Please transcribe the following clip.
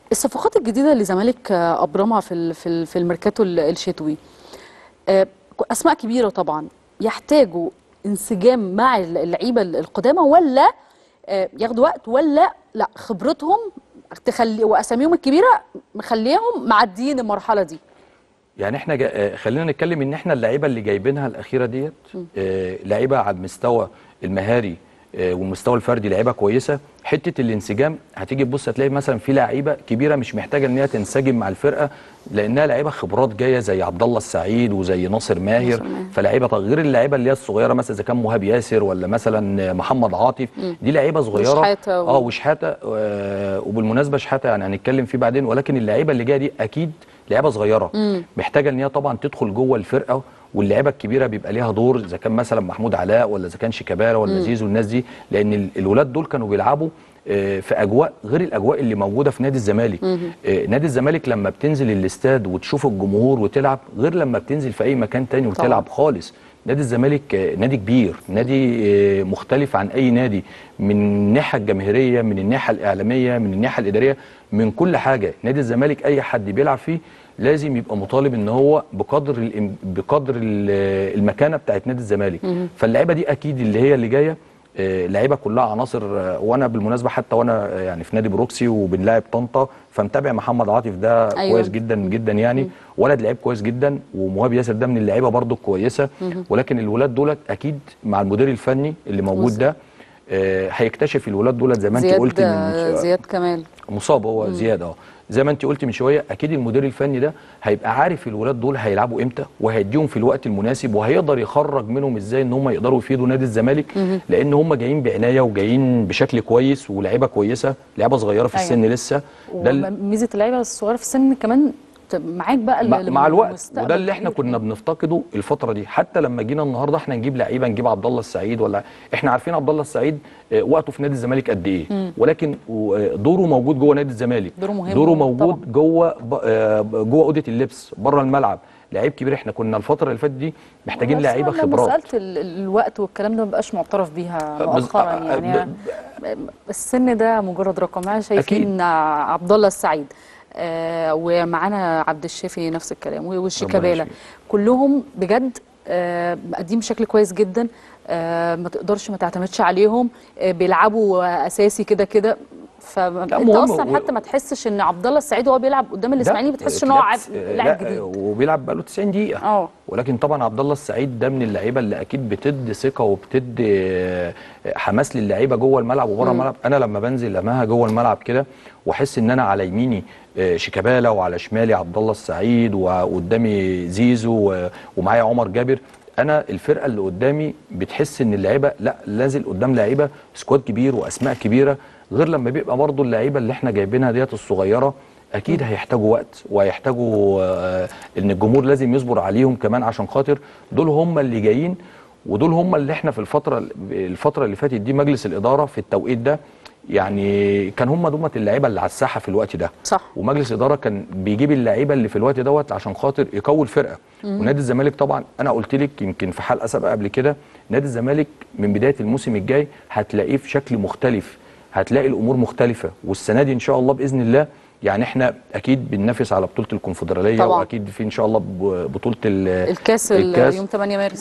الصفقات الجديده اللي الزمالك آه، ابرمها في ال- في ال- في الميركاتو ال- الشتوي آه، اسماء كبيره طبعا يحتاجوا انسجام مع اللعيبه القدامى ولا آه، ياخدوا وقت ولا لا خبرتهم تخلي واساميهم الكبيره مخليهم معديين المرحله دي يعني احنا جا... آه، خلينا نتكلم ان احنا اللعيبه اللي جايبينها الاخيره ديت آه، لعيبه على المستوى المهاري آه، والمستوى الفردي لعيبه كويسه حته الانسجام هتيجي تبص هتلاقي مثلا في لعيبه كبيره مش محتاجه ان هي تنسجم مع الفرقه لانها لعيبه خبرات جايه زي عبد الله السعيد وزي ناصر ماهر ناصر ماهر. فلعيبه طب غير اللعيبه اللي هي الصغيره مثلا اذا كان مهاب ياسر ولا مثلا محمد عاطف دي لعيبه صغيره وشحاتة و- اه وشحاته آه، وبالمناسبه شحاته يعني هنتكلم فيه بعدين ولكن اللعيبه اللي جايه دي اكيد لعيبه صغيره محتاجه ان هي طبعا تدخل جوه الفرقه واللعيبه الكبيره بيبقى ليها دور اذا كان مثلا محمود علاء ولا اذا كان شيكابالا ولا زيزو الناس دي لان ال- الولاد دول كانوا بيلعبوا آه، في اجواء غير الاجواء اللي موجوده في نادي الزمالك آه، نادي الزمالك لما بتنزل الاستاد وتشوف الجمهور وتلعب غير لما بتنزل في اي مكان تاني وتلعب خالص نادي الزمالك آه، نادي كبير نادي آه، مختلف عن اي نادي من الناحيه الجماهيريه من الناحيه الاعلاميه من الناحيه الاداريه من كل حاجه نادي الزمالك اي حد بيلعب فيه لازم يبقى مطالب ان هو بقدر الإم- بقدر ال- المكانه بتاعت نادي الزمالك فاللعيبه دي اكيد اللي هي اللي جايه آه، لعيبه كلها عناصر آه، وانا بالمناسبه حتى وانا آه، يعني في نادي بروكسي وبنلاعب طنطا فمتابع محمد عاطف ده أيوة. أيوة. كويس جدا جدا يعني ولد لعيب كويس جدا ومهاب ياسر ده من اللعيبه برضو كويسه ولكن الولاد دولت اكيد مع المدير الفني اللي موجود مظبوط. ده آه، هيكتشف الولاد دولت زي ما انت زياد قلت من آه، زياد كمال مصاب هو زياد اه زي ما انت قلت من شويه اكيد المدير الفني ده هيبقى عارف الولاد دول هيلعبوا امتى وهيديهم في الوقت المناسب وهيقدر يخرج منهم ازاي ان هم يقدروا يفيدوا نادي الزمالك لان هم جايين بعنايه وجايين بشكل كويس ولاعيبه كويسه لعيبه صغيره في أيوة. السن لسه ده ال- وميزه اللعيبه الصغيره في السن كمان ت- معاك بقى مع, ال- مع الوقت المستقبل وده اللي احنا كبير. كنا بنفتقده الفتره دي حتى لما جينا النهارده احنا نجيب لعيبه نجيب عبد الله السعيد ولا احنا عارفين عبد الله السعيد آه، وقته في نادي الزمالك قد ايه ولكن آه، دوره موجود جوه نادي الزمالك دوره مهم دوره طبعاً. موجود جوه ب- آه، جوه اوضه اللبس بره الملعب لعيب كبير احنا كنا الفتره اللي فاتت دي محتاجين بس لعيبه أنا خبرات مساله ال- ال- الوقت والكلام ده مبقاش معترف بيها بس- مؤخرا آه، يعني ب- السن ده مجرد رقم احنا شايفين عبد الله السعيد آه ومعانا عبد الشافي نفس الكلام والشيكابالا يشفيه. كلهم بجد آه مقدمين بشكل كويس جدا آه ما تقدرش ما تعتمدش عليهم آه بيلعبوا اساسي كده كده فانت مهم. اصلا و- حتى ما تحسش ان عبد الله السعيد وهو بيلعب قدام الاسماعيلي ما بتحسش ان هو عاب- لا، لاعب لا، جديد وبيلعب بقاله 90 دقيقه اه ولكن طبعا عبد الله السعيد ده من اللعيبه اللي اكيد بتدي ثقه وبتدي آه، حماس للعيبه جوه الملعب وبره الملعب انا لما بنزل اماها جوه الملعب كده واحس ان انا على يميني آه، شيكابالا وعلى شمالي عبد الله السعيد وقدامي زيزو و- ومعايا عمر جابر انا الفرقه اللي قدامي بتحس ان اللعيبه لا لازل قدام لعيبه سكواد كبير واسماء كبيره غير لما بيبقى برضو اللعيبه اللي احنا جايبينها ديت الصغيره اكيد هيحتاجوا وقت وهيحتاجوا آه، ان الجمهور لازم يصبر عليهم كمان عشان خاطر دول هم اللي جايين ودول هم اللي احنا في الفتره الفتره اللي فاتت دي مجلس الاداره في التوقيت ده يعني كان هم دول اللعيبه اللي على الساحه في الوقت ده صح ومجلس اداره كان بيجيب اللعيبه اللي في الوقت دوت عشان خاطر يقوي الفرقه ونادي الزمالك طبعا انا قلت لك يمكن في حلقه سابقه قبل كده نادي الزمالك من بدايه الموسم الجاي هتلاقيه في شكل مختلف هتلاقي الامور مختلفه والسنه دي ان شاء الله باذن الله يعني احنا اكيد بننافس على بطوله الكونفدراليه طبعاً. واكيد في ان شاء الله ب- بطوله ال- الكاس, الكاس. يوم 8 مارس